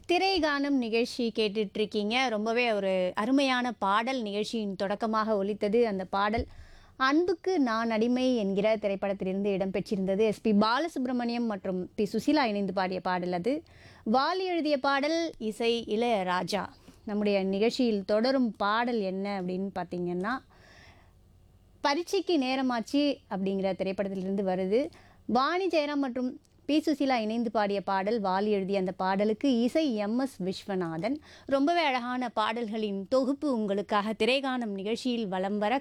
திரைகானம் நிகழ்ச்சி கேட்டுட்டு இருக்கீங்க ரொம்பவே ஒரு அருமையான பாடல் நிகழ்ச்சியின் தொடக்கமாக ஒலித்தது அந்த பாடல் அன்புக்கு நான் அடிமை என்கிற திரைப்படத்திலிருந்து இடம்பெற்றிருந்தது எஸ்பி பாலசுப்ரமணியம் மற்றும் பி சுசீலா இணைந்து பாடிய பாடல் அது வாலி எழுதிய பாடல் இசை இளையராஜா நம்முடைய நிகழ்ச்சியில் தொடரும் பாடல் என்ன அப்படின்னு பார்த்தீங்கன்னா பரீட்சைக்கு நேரமாச்சு அப்படிங்கிற திரைப்படத்திலிருந்து வருது வாணி ஜெயராம் மற்றும் பி சுசீலா இணைந்து பாடிய பாடல் வாலி எழுதிய அந்த பாடலுக்கு இசை எம் எஸ் விஸ்வநாதன் ரொம்பவே அழகான பாடல்களின் தொகுப்பு உங்களுக்காக திரைகானம் நிகழ்ச்சியில் வலம் வர